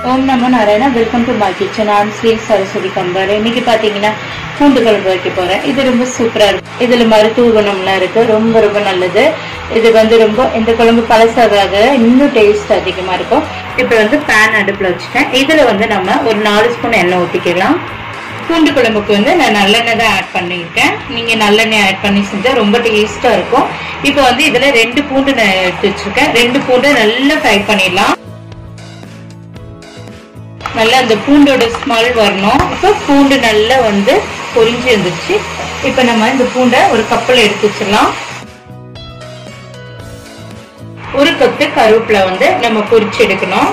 ஓம் நமோ Narayana welcome to my kitchen நான் Sri Saraswati compare இன்னைக்கு பாத்தீங்கன்னா பூண்டு குழம்பு வைக்க போறேன் இது ரொம்ப சூப்பரா இருக்கும் இதுல மருத்துவ குணம்லாம் இருக்கு ரொம்ப ரொம்ப நல்லது இது வந்து ரொம்ப இந்த குழம்பு பழசாக இன்னும் டேஸ்ட் அதிகமா இருக்கும் இப்போ வந்து பேன் அடுப்புல வச்சுட்டேன் இதுல வந்து நம்ம ஒரு நாலு ஸ்பூன் எண்ணெய் ஊற்றிக்கலாம் பூண்டு குழம்புக்கு வந்து நான் நல்லெண்ணெய் தான் ஆட் பண்ணியிருக்கேன் நீங்க நல்லெண்ணெய் ஆட் பண்ணி செஞ்சா ரொம்ப டேஸ்டா இருக்கும் இப்போ வந்து இதுல ரெண்டு பூண்டு நான் எடுத்து வச்சிருக்கேன் ரெண்டு பூண்டு நல்லா ஃப்ரை பண்ணிடலாம் நல்லா அந்த பூண்டோட ஸ்மெல் வரணும் இப்போ பூண்டு நல்லா வந்து பொரிஞ்சு வந்துருச்சு இப்போ நம்ம இந்த பூண்டை ஒரு கப்பில் எடுத்து வச்சிடலாம் ஒரு கப்பு கருவேப்பிலை வந்து நம்ம பொரிச்சு எடுக்கணும்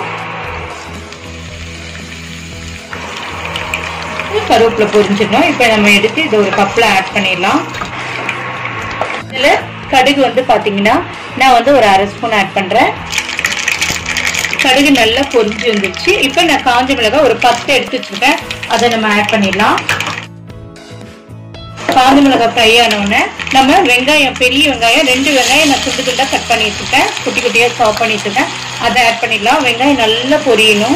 கருவேப்பிலை பொரிஞ்சிடணும் இப்போ நம்ம எடுத்து இதை ஒரு கப்பில் ஆட் பண்ணிடலாம் இதில் கடுகு வந்து பார்த்தீங்கன்னா நான் வந்து ஒரு அரை ஸ்பூன் ஆட் பண்ணுறேன் கடுகு நல்லா பொரிஞ்சு வந்துருச்சு இப்போ நான் காஞ்ச மிளகாய் ஒரு பத்து எடுத்து வச்சிருக்கேன் அதை நம்ம ஆட் பண்ணிடலாம் காஞ்ச மிளகாய் ஃப்ரை ஆனவுடனே நம்ம வெங்காயம் பெரிய வெங்காயம் ரெண்டு வெங்காயம் நான் துண்டு துண்டாக கட் பண்ணி வச்சுருக்கேன் குட்டி குட்டியாக சாப் பண்ணி வச்சுருக்கேன் அதை ஆட் பண்ணிடலாம் வெங்காயம் நல்லா பொரியணும்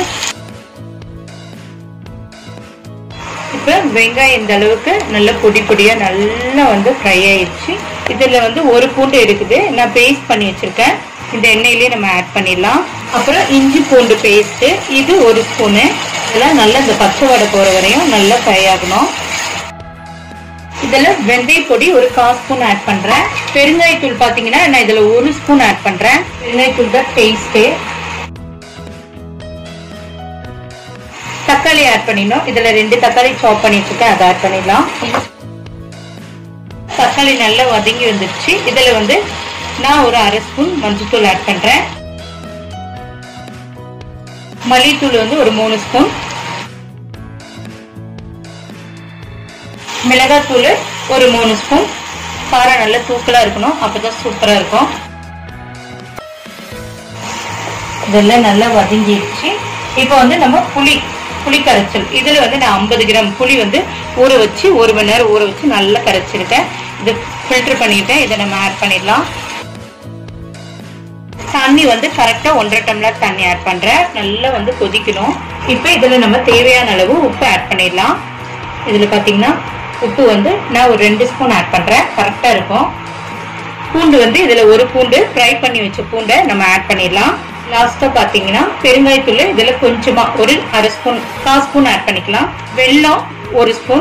இப்போ வெங்காயம் இந்த அளவுக்கு நல்லா பொடி பொடியாக நல்லா வந்து ஃப்ரை ஆயிடுச்சு இதில் வந்து ஒரு பூண்டு இருக்குது நான் பேஸ்ட் பண்ணி வச்சுருக்கேன் இந்த எண்ணெயிலே நம்ம ஆட் பண்ணிடலாம் அப்புறம் இஞ்சி பூண்டு பேஸ்ட்டு இது ஒரு ஸ்பூனு இதெல்லாம் நல்லா இந்த பச்சை வடை போகிற வரையும் நல்லா ஃப்ரை ஆகணும் இதில் வெந்தய பொடி ஒரு கால் ஸ்பூன் ஆட் பண்ணுறேன் பெருங்காயத்தூள் பார்த்தீங்கன்னா நான் இதில் ஒரு ஸ்பூன் ஆட் பண்ணுறேன் பெருங்காயத்தூள் தான் டேஸ்ட்டு தக்காளி ஆட் பண்ணிடணும் இதுல ரெண்டு தக்காளி சாப் பண்ணி வச்சுருக்கேன் அதை ஆட் பண்ணிடலாம் தக்காளி நல்லா வதங்கி வந்துருச்சு இதுல வந்து நான் ஒரு அரை ஸ்பூன் மஞ்சத்தூள் ஆட் பண்றேன் மல்லித்தூள் வந்து ஒரு மூணு ஸ்பூன் மிளகாத்தூள் ஒரு மூணு ஸ்பூன் காரம் நல்லா தூக்கலா இருக்கணும் அப்பதான் சூப்பரா இருக்கும் இதெல்லாம் நல்லா வதங்கிடுச்சு இப்போ வந்து நம்ம புளி புளி கரைச்சல் இதில் வந்து நான் ஐம்பது கிராம் புளி வந்து ஊற வச்சு ஒரு மணி நேரம் ஊற வச்சு நல்லா கரைச்சிருக்கேன் இது ஃபில்டர் பண்ணிட்டேன் இதை நம்ம ஆட் பண்ணிடலாம் தண்ணி வந்து கரெக்டாக ஒன்றரை டம்ளர் தண்ணி ஆட் பண்ணுறேன் நல்லா வந்து கொதிக்கணும் இப்போ இதில் நம்ம தேவையான அளவு உப்பு ஆட் பண்ணிடலாம் இதில் பார்த்தீங்கன்னா உப்பு வந்து நான் ஒரு ரெண்டு ஸ்பூன் ஆட் பண்ணுறேன் கரெக்டாக இருக்கும் பூண்டு வந்து இதில் ஒரு பூண்டு ஃப்ரை பண்ணி வச்ச பூண்டை நம்ம ஆட் பண்ணிடலாம் லாஸ்ட்டாக பார்த்தீங்கன்னா பெருங்காயத்தூள் இதில் கொஞ்சமாக ஒரு அரை ஸ்பூன் கால் ஸ்பூன் ஆட் பண்ணிக்கலாம் வெல்லம் ஒரு ஸ்பூன்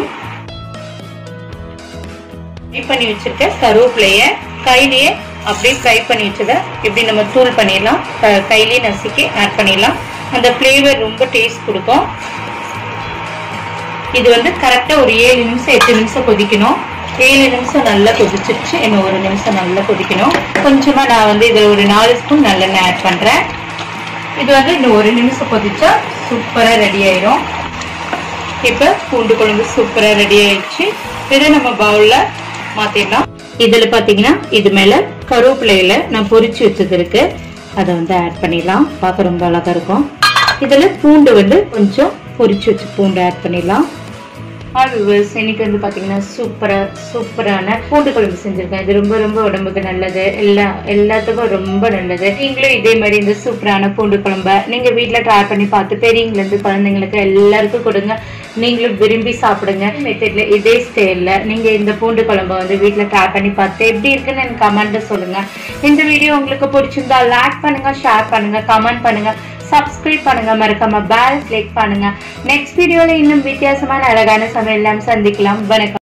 ஃப்ரை பண்ணி வச்சிருக்க கருவேப்பிலைய கையிலேயே அப்படியே ஃப்ரை பண்ணி வச்சதை இப்படி நம்ம தூள் பண்ணிடலாம் கையிலேயே நசுக்கி ஆட் பண்ணிடலாம் அந்த ஃப்ளேவர் ரொம்ப டேஸ்ட் கொடுக்கும் இது வந்து கரெக்டாக ஒரு ஏழு நிமிஷம் எட்டு நிமிஷம் கொதிக்கணும் ஏழு நிமிஷம் நல்லா கொதிச்சிருச்சு இன்னும் ஒரு நிமிஷம் நல்லா கொதிக்கணும் கொஞ்சமாக நான் வந்து இதில் ஒரு நாலு ஸ்பூன் நல்லெண்ணெய் ஆட் பண்ணுறேன் இது வந்து இன்னும் ஒரு நிமிஷம் கொதிச்சா சூப்பராக ரெடி ஆயிரும் இப்போ பூண்டு குழம்பு சூப்பராக ரெடி ஆயிடுச்சு இதை நம்ம பவுலில் மாற்றிடலாம் இதில் பார்த்தீங்கன்னா இது மேலே கருவேப்பிலையில நான் பொரிச்சு வச்சது இருக்கு அதை வந்து ஆட் பண்ணிடலாம் பார்க்க ரொம்ப அழகாக இருக்கும் இதில் பூண்டு வந்து கொஞ்சம் பொரிச்சு வச்சு பூண்டு ஆட் பண்ணிடலாம் ஹாய் விவர்ஸ் இன்னைக்கு வந்து பார்த்தீங்கன்னா சூப்பராக சூப்பரான பூண்டு குழம்பு செஞ்சுருக்கேன் இது ரொம்ப ரொம்ப உடம்புக்கு நல்லது எல்லா எல்லாத்துக்கும் ரொம்ப நல்லது நீங்களும் இதே மாதிரி இந்த சூப்பரான பூண்டு குழம்ப நீங்கள் வீட்டில் ட்ரை பண்ணி பார்த்து பெரியவங்கலேருந்து குழந்தைங்களுக்கு எல்லாருக்கும் கொடுங்க நீங்களும் விரும்பி சாப்பிடுங்க மெத்தட்ல இதே ஸ்டைலில் நீங்கள் இந்த பூண்டு குழம்ப வந்து வீட்டில் ட்ரை பண்ணி பார்த்து எப்படி இருக்குன்னு எனக்கு கமெண்ட்டில் சொல்லுங்கள் இந்த வீடியோ உங்களுக்கு பிடிச்சிருந்தா லைக் பண்ணுங்கள் ஷேர் பண்ணுங்கள் கமெண்ட் பண்ணுங்கள் சப்ஸ்கிரைப் பண்ணுங்க மறக்காம பெல் கிளிக் பண்ணுங்க நெக்ஸ்ட் வீடியோல இன்னும் வித்தியாசமான அழகான சமையல் எல்லாம் சந்திக்கலாம் வணக்கம்